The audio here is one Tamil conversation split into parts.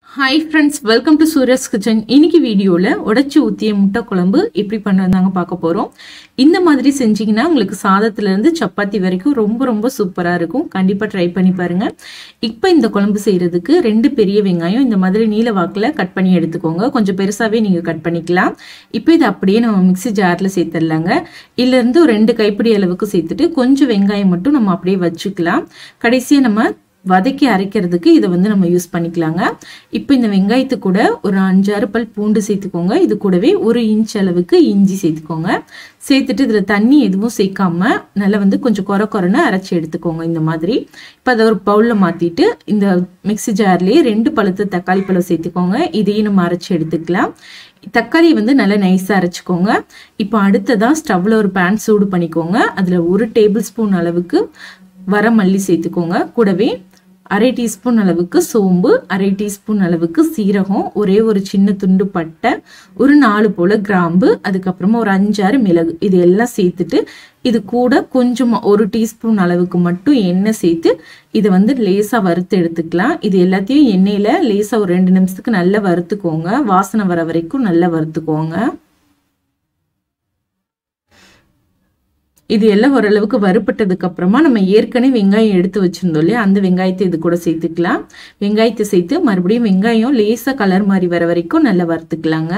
hi friends welcome to Suriya's kitchen இன்னைக்கு வீடியோவில் உடைச்சி ஊற்றிய முட்டை குழம்பு எப்படி பண்ணுறதாங்க பார்க்க போகிறோம் இந்த மாதிரி செஞ்சீங்கன்னா உங்களுக்கு சாதத்துலேருந்து சப்பாத்தி வரைக்கும் ரொம்ப ரொம்ப சூப்பராக இருக்கும் கண்டிப்பாக ட்ரை பண்ணி பாருங்கள் இப்போ இந்த குழம்பு செய்கிறதுக்கு ரெண்டு பெரிய வெங்காயம் இந்த மாதிரி நீல வாக்கில் கட் பண்ணி எடுத்துக்கோங்க கொஞ்சம் பெருசாகவே நீங்கள் கட் பண்ணிக்கலாம் இப்போ இதை அப்படியே நம்ம மிக்ஸி ஜாரில் சேர்த்துடலாங்க இதுலேருந்து ஒரு ரெண்டு கைப்பிடி அளவுக்கு சேர்த்துட்டு கொஞ்சம் வெங்காயம் மட்டும் நம்ம அப்படியே வச்சுக்கலாம் கடைசியாக நம்ம வதக்கி அரைக்கிறதுக்கு இதை வந்து நம்ம யூஸ் பண்ணிக்கலாங்க இப்போ இந்த வெங்காயத்து கூட ஒரு அஞ்சாறு பல் பூண்டு சேர்த்துக்கோங்க இது கூடவே ஒரு இன்ச் அளவுக்கு இஞ்சி சேர்த்துக்கோங்க சேர்த்துட்டு இதில் தண்ணி எதுவும் சேர்க்காம நல்லா வந்து கொஞ்சம் குறை குறைன்னு அரைச்சி எடுத்துக்கோங்க இந்த மாதிரி இப்போ அதை ஒரு பவுலில் மாற்றிட்டு இந்த மிக்ஸி ஜார்லேயே ரெண்டு பழுத்து தக்காளி பழம் சேர்த்துக்கோங்க இதையும் நம்ம அரைச்சி எடுத்துக்கலாம் தக்காளி வந்து நல்லா நைஸாக அரைச்சிக்கோங்க இப்போ அடுத்ததான் ஸ்டவ்வில் ஒரு பேன் சூடு பண்ணிக்கோங்க அதில் ஒரு டேபிள் ஸ்பூன் அளவுக்கு வர மல்லி சேர்த்துக்கோங்க கூடவே அரை டீஸ்பூன் அளவுக்கு சோம்பு அரை டீஸ்பூன் அளவுக்கு சீரகம் ஒரே ஒரு சின்ன துண்டு பட்டை ஒரு நாலு போல கிராம்பு அதுக்கப்புறமா ஒரு அஞ்சாறு மிளகு இது எல்லாம் சேர்த்துட்டு இது கூட கொஞ்சமாக ஒரு டீஸ்பூன் அளவுக்கு மட்டும் எண்ணெய் சேர்த்து இதை வந்து லேசாக வறுத்து எடுத்துக்கலாம் இது எல்லாத்தையும் எண்ணெயில் லேசாக ஒரு ரெண்டு நிமிஷத்துக்கு நல்லா வறுத்துக்கோங்க வாசனை வர வரைக்கும் நல்லா வறுத்துக்கோங்க இது எல்லாம் ஓரளவுக்கு வறுப்பட்டதுக்கு அப்புறமா நம்ம ஏற்கனவே வெங்காயம் எடுத்து வச்சிருந்தோம் இல்லையா அந்த வெங்காயத்தை இது கூட சேர்த்துக்கலாம் வெங்காயத்தை சேர்த்து மறுபடியும் வெங்காயம் லேசா கலர் மாதிரி வர வரைக்கும் நல்லா வறுத்துக்கலாங்க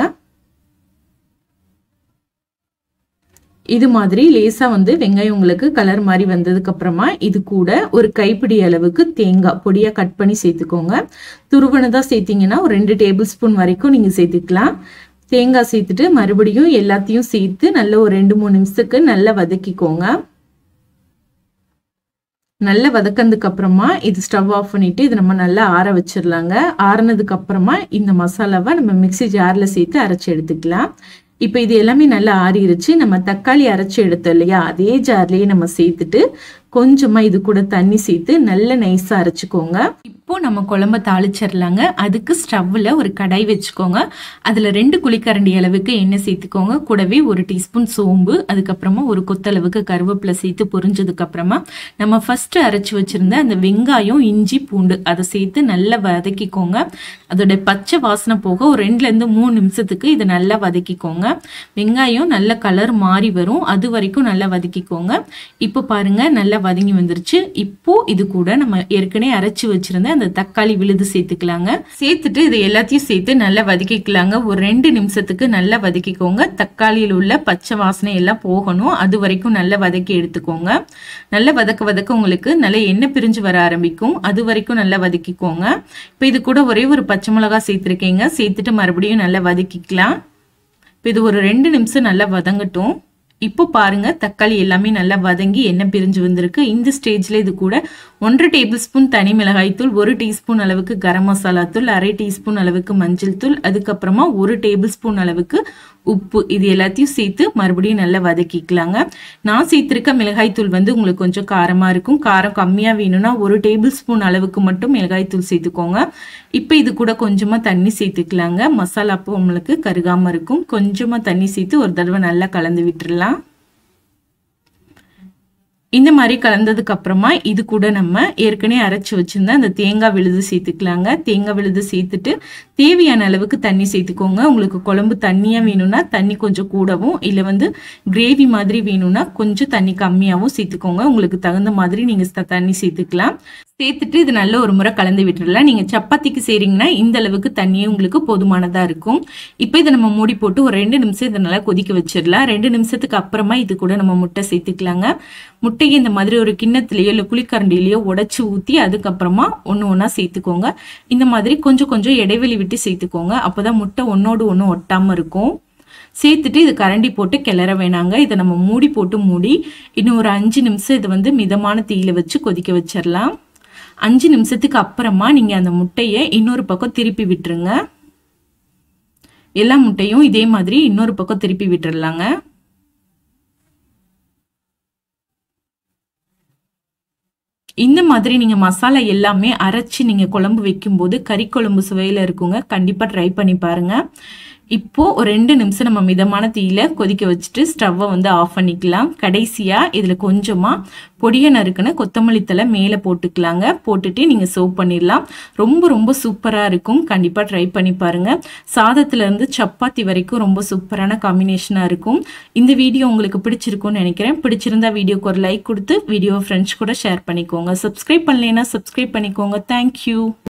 இது மாதிரி லேசா வந்து வெங்காயம் உங்களுக்கு கலர் மாதிரி வந்ததுக்கு அப்புறமா இது கூட ஒரு கைப்பிடி அளவுக்கு தேங்காய் பொடியா கட் பண்ணி சேர்த்துக்கோங்க துருவனதா சேர்த்தீங்கன்னா ஒரு ரெண்டு டேபிள் ஸ்பூன் வரைக்கும் நீங்க சேர்த்துக்கலாம் தேங்காய் சேர்த்துட்டு மறுபடியும் எல்லாத்தையும் சேர்த்து நல்ல ஒரு ரெண்டு மூணு நிமிஷத்துக்கு நல்லா வதக்கிக்கோங்க நல்லா வதக்கினதுக்கு அப்புறமா இது ஸ்டவ் ஆஃப் பண்ணிட்டு இது நம்ம நல்லா ஆற வச்சிடலாங்க ஆறுனதுக்கு அப்புறமா இந்த மசாலாவை நம்ம மிக்சி ஜார்ல சேர்த்து அரைச்சி எடுத்துக்கலாம் இப்போ இது எல்லாமே நல்லா ஆறிடுச்சு நம்ம தக்காளி அரைச்சி எடுத்தோம் இல்லையா அதே ஜார்லயே நம்ம சேர்த்துட்டு கொஞ்சமா இது கூட தண்ணி சேர்த்து நல்ல நைஸா அரைச்சிக்கோங்க இப்போ நம்ம குழம்ப தாளிச்சிடலாங்க அதுக்கு ஸ்டவ்வில் ஒரு கடாய் வச்சுக்கோங்க அதில் ரெண்டு குழிக்கரண்டி அளவுக்கு எண்ணெய் சேர்த்துக்கோங்க கூடவே ஒரு டீஸ்பூன் சோம்பு அதுக்கப்புறமா ஒரு கொத்தளவுக்கு கருவேப்பிலை சேர்த்து பொரிஞ்சதுக்கு அப்புறமா நம்ம ஃபர்ஸ்ட் அரைச்சி வச்சிருந்த அந்த வெங்காயம் இஞ்சி பூண்டு அதை சேர்த்து நல்லா வதக்கிக்கோங்க அதோட பச்சை வாசனை போக ஒரு ரெண்டுலேருந்து மூணு நிமிஷத்துக்கு இதை நல்லா வதக்கிக்கோங்க வெங்காயம் நல்ல கலர் மாறி வரும் அது வரைக்கும் நல்லா வதக்கிக்கோங்க இப்போ பாருங்க நல்லா வதங்கி வந்துருச்சு இப்போ இது கூட நம்ம ஏற்கனவே அரைச்சி வச்சிருந்த அந்த தக்காளி விழுது சேர்த்துக்கலாங்க சேர்த்துட்டு இது எல்லாத்தையும் சேர்த்து நல்லா வதக்கிக்கலாங்க ஒரு ரெண்டு நிமிஷத்துக்கு நல்லா வதக்கிக்கோங்க தக்காளியில் உள்ள பச்சை வாசனை எல்லாம் போகணும் அது வரைக்கும் நல்லா வதக்கி எடுத்துக்கோங்க நல்லா வதக்க வதக்க உங்களுக்கு நல்லா எண்ணெய் பிரிஞ்சு வர ஆரம்பிக்கும் அது வரைக்கும் நல்லா வதக்கிக்கோங்க இப்போ இது கூட ஒரே ஒரு பச்சை மிளகா சேர்த்துருக்கீங்க சேர்த்துட்டு மறுபடியும் நல்லா வதக்கிக்கலாம் இப்போ இது ஒரு ரெண்டு நிமிஷம் நல்லா வதங்கட்டும் இப்போ பாருங்க தக்காளி எல்லாமே நல்லா வதங்கி எண்ணெய் பிரிஞ்சு வந்திருக்கு இந்த ஸ்டேஜ்ல இது கூட ஒன்றரை டேபிள் ஸ்பூன் தனி மிளகாய் தூள் ஒரு டீஸ்பூன் அளவுக்கு கரம் மசாலா தூள் அரை டீஸ்பூன் அளவுக்கு மஞ்சள் தூள் அதுக்கப்புறமா ஒரு டேபிள் ஸ்பூன் அளவுக்கு உப்பு இது எல்லாத்தையும் சேர்த்து மறுபடியும் நல்லா வதக்கிக்கலாங்க நான் சேர்த்திருக்க மிளகாய் தூள் வந்து உங்களுக்கு கொஞ்சம் காரமா இருக்கும் காரம் கம்மியா வேணும்னா ஒரு டேபிள் ஸ்பூன் அளவுக்கு மட்டும் மிளகாய் தூள் சேர்த்துக்கோங்க இப்போ இது கூட கொஞ்சமா தண்ணி சேர்த்துக்கலாங்க மசாலா அப்போ உங்களுக்கு கருகாம இருக்கும் கொஞ்சமா தண்ணி சேர்த்து ஒரு தடவை நல்லா கலந்து விட்டுறலாம் இந்த மாதிரி கலந்ததுக்கு அப்புறமா இது கூட நம்ம ஏற்கனவே அரைச்சி வச்சிருந்த அந்த தேங்காய் விழுது சேர்த்துக்கலாங்க தேங்காய் விழுது சேர்த்துட்டு தேவையான அளவுக்கு தண்ணி சேர்த்துக்கோங்க உங்களுக்கு குழம்பு தண்ணியாக வேணும்னா தண்ணி கொஞ்சம் கூடவும் இல்லை வந்து கிரேவி மாதிரி வேணும்னா கொஞ்சம் தண்ணி கம்மியாகவும் சேர்த்துக்கோங்க உங்களுக்கு தகுந்த மாதிரி நீங்கள் தண்ணி சேர்த்துக்கலாம் சேர்த்துட்டு இது நல்ல ஒரு முறை கலந்து விட்டுடலாம் நீங்கள் சப்பாத்திக்கு செய்கிறீங்கன்னா இந்த அளவுக்கு தண்ணியே உங்களுக்கு போதுமானதாக இருக்கும் இப்போ இதை நம்ம மூடி போட்டு ஒரு ரெண்டு நிமிஷம் இதை நல்லா கொதிக்க வச்சிடலாம் ரெண்டு நிமிஷத்துக்கு அப்புறமா இது கூட நம்ம முட்டை சேர்த்துக்கலாங்க முட்டையை இந்த மாதிரி ஒரு கிண்ணத்துலேயோ இல்லை குழிக்கரண்டிலேயோ உடச்சி ஊற்றி அதுக்கப்புறமா ஒன்று ஒன்றா சேர்த்துக்கோங்க இந்த மாதிரி கொஞ்சம் கொஞ்சம் இடைவெளி விட்டு சேர்த்துக்கோங்க அப்போ தான் முட்டை ஒன்றோடு ஒன்று ஒட்டாமல் இருக்கும் சேர்த்துட்டு இது கரண்டி போட்டு கிளற வேணாங்க இதை நம்ம மூடி போட்டு மூடி இன்னும் ஒரு அஞ்சு நிமிஷம் இதை வந்து மிதமான தீயில வச்சு கொதிக்க வச்சிடலாம் அஞ்சு நிமிஷத்துக்கு அப்புறமா நீங்கள் அந்த முட்டையை இன்னொரு பக்கம் திருப்பி விட்டுருங்க எல்லா முட்டையும் இதே மாதிரி இன்னொரு பக்கம் திருப்பி விட்டுறலாங்க இந்த மாதிரி நீங்கள் மசாலா எல்லாமே அரைச்சி நீங்கள் குழம்பு வைக்கும்போது கறி குழம்பு சுவையில் இருக்குங்க கண்டிப்பாக ட்ரை பண்ணி பாருங்கள் இப்போ ஒரு ரெண்டு நிமிஷம் நம்ம மிதமான தீயில கொதிக்க வச்சுட்டு ஸ்டவ்வை வந்து ஆஃப் பண்ணிக்கலாம் கடைசியா இதுல கொஞ்சமா பொடிய நறுக்குன்னு கொத்தமல்லி தலை மேலே போட்டுக்கலாங்க போட்டுட்டு நீங்க சர்வ் பண்ணிடலாம் ரொம்ப ரொம்ப சூப்பரா இருக்கும் கண்டிப்பா ட்ரை பண்ணி பாருங்க சாதத்துல இருந்து சப்பாத்தி வரைக்கும் ரொம்ப சூப்பரான காம்பினேஷனா இருக்கும் இந்த வீடியோ உங்களுக்கு பிடிச்சிருக்கும்னு நினைக்கிறேன் பிடிச்சிருந்தா வீடியோக்கு ஒரு லைக் கொடுத்து வீடியோ ஃப்ரெண்ட்ஸ் கூட ஷேர் பண்ணிக்கோங்க சப்ஸ்கிரைப் பண்ணலைன்னா சப்ஸ்கிரைப் பண்ணிக்கோங்க தேங்க்யூ